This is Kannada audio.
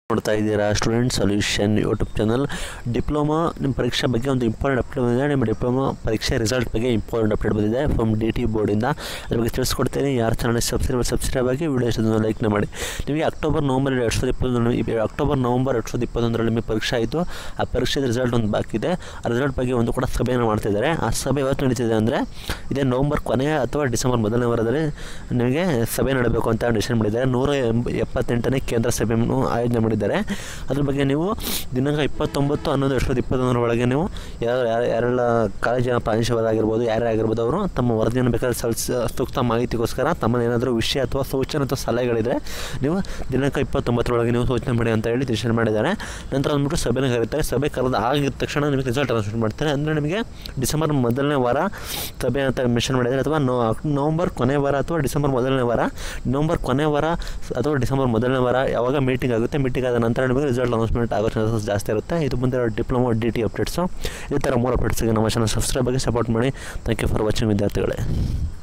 ನೋಡ್ತಾ ಇದ್ದೀರಾ student solution YouTube channel diploma ನಿಮ್ಮ ಪರೀಕ್ಷೆ ಬಗ್ಗೆ ಒಂದು ಇಂಪಾರ್ಟೆಂಟ್ ಅಪ್ಡೇಟ್ ಬಂದಿದೆ ನಿಮ್ಮ ಡಿಪ್ಲೊಮಾ ಪರೀಕ್ಷೆ ರಿಸಲ್ಟ್ ಬಗ್ಗೆ ಇಂಪಾರ್ಟೆಂಟ್ ಅಪ್ಡೇಟ್ ಬಂದಿದೆ ಫ್ರಮ್ ಡಿ ಟಿ ಬೋರ್ಡಿಂದ ಅದ್ರ ಬಗ್ಗೆ ತಿಳಿಸ್ಕೊಡ್ತೀನಿ ಯಾರು ಚಾನಲ್ ಸಬ್ಸ್ಕ್ರೈಬ್ ಸಬ್ಸ್ಕ್ರೈಬ್ ಆಗಿ ವಿಡಿಯೋ ಇಷ್ಟೊಂದು ಲೈಕ್ನ ಮಾಡಿ ನಿಮಗೆ ಅಕ್ಟೋಬರ್ ನವಂಬರ್ ಎರಡು ಸಾವಿರದ ಇಪ್ಪತ್ತೊಂದು ಅಕ್ಟೋಬರ್ ನವಂಬರ್ ಎರಡು ಸಾವಿರದ ಇಪ್ಪತ್ತೊಂದರಲ್ಲಿ ನಿಮಗೆ ಪರೀಕ್ಷೆ ಆಯಿತು ಆ ಪರೀಕ್ಷೆದ ರಿಸಲ್ಟ್ ಒಂದು ಬಾಕಿ ಇದೆ ಆ ರಿಸಲ್ಟ್ ಬಗ್ಗೆ ಒಂದು ಕೂಡ ಸಭೆಯನ್ನು ಮಾಡ್ತಿದ್ದಾರೆ ಆ ಸಭೆ ಯಾವತ್ತು ನಡೀತಿದೆ ಅಂದರೆ ಇದೇ ನವಂಬರ್ ಕೊನೆಯ ಅಥವಾ ಡಿಸೆಂಬರ್ ಮೊದಲನೇ ವಾರದಲ್ಲಿ ನಿಮಗೆ ಸಭೆ ನಡೆಯಬೇಕು ಅಂತ ಡಿಸೈಡ್ ಮಾಡಿದ್ದಾರೆ ನೂರ ಎಂಬ ಎಪ್ಪತ್ತೆಂಟನೇ ಕೇಂದ್ರ ಸಭೆಯನ್ನು ಆಯೋಜನೆ ಮಾಡಿದ್ದಾರೆ ಅದ್ರ ಬಗ್ಗೆ ನೀವು ದಿನಾಂಕ ಇಪ್ಪತ್ತೊಂಬತ್ತು ಹನ್ನೊಂದು ಎರಡು ಸಾವಿರದ ಇಪ್ಪತ್ತೊಂದರ ಒಳಗೆ ನೀವು ಯಾರು ಯಾರು ಯಾರೆಲ್ಲ ಕಾಲೇಜಿನ ಪ್ರಾಂಶುಪಾಲರಾಗಿರ್ಬೋದು ಯಾರೇ ಆಗಿರ್ಬೋದು ಅವರು ತಮ್ಮ ವರದಿಯನ್ನು ಬೇಕಾದ್ರೆ ಸಲ್ಲಿಸ ಸೂಕ್ತ ಮಾಹಿತಿಗೋಸ್ಕರ ತಮ್ಮ ಏನಾದರೂ ವಿಷಯ ಅಥವಾ ಸೂಚನೆ ಅಥವಾ ಸಲಹೆಗಳಿದ್ರೆ ನೀವು ದಿನಾಂಕ ಇಪ್ಪತ್ತೊಂಬತ್ತರೊಳಗೆ ನೀವು ಸೂಚನೆ ಮಾಡಿ ಅಂತ ಹೇಳಿ ಡಿಸಿಷನ್ ಮಾಡಿದ್ದಾರೆ ನಂತರ ಅಂದ್ಬಿಟ್ಟು ಸಭೆನ ಕರೀತಾರೆ ಸಭೆ ಕರೆದು ಆಗಿದ ತಕ್ಷಣ ನಿಮಗೆ ರಿಸಲ್ಟ್ ಅನೌನ್ಸ್ಮೆಂಟ್ ಮಾಡ್ತಾರೆ ಅಂದರೆ ನಿಮಗೆ ಡಿಸೆಂಬರ್ ಮೊದಲನೇ ವಾರ ಸಭೆ ಅಂತ ಮೆನ್ಷನ್ ಮಾಡಿದ್ದಾರೆ ಅಥವಾ ನೋ ನವಂಬರ್ ಕೊನೆ ವಾರ ಅಥವಾ ಡಿಸೆಂಬರ್ ಮೊದಲನೇ ವಾರ ನವಂಬರ್ ಕೊನೆ ವಾರ ಅಥವಾ ಡಿಸೆಂಬರ್ ಮೊದಲನೇ ವಾರ ಯಾವಾಗ ಮೀಟಿಂಗ್ ಆಗುತ್ತೆ ಮೀಟಿಂಗ್ ಆದ ನಂತರ ನಿಮಗೆ ರಿಸಲ್ಟ್ ಅನೌನ್ಸ್ಮೆಂಟ್ ಆಗೋ ಚಾನ್ಸಸ್ ಜಾಸ್ತಿ ಇರುತ್ತೆ ಇದು ಮುಂದೆ ಡಿಪ್ಲೊಮಾ ಡಿ ಟಿ ಅಪ್ಡೇಟ್ಸು ಈ ಥರ ಮೂರು ಅಪ್ಡೇಟ್ಸ್ಗೆ ನಮ್ಮ ಚಾನಲ್ ಸಬ್ಸ್ಕ್ರೈಬ್ ಆಗಿ ಸಪೋರ್ಟ್ ಮಾಡಿ ಥ್ಯಾಂಕ್ ಯು ಫಾರ್ ವಾಚಿಂಗ್ ವಿದ್ಯಾರ್ಥಿಗಳೇ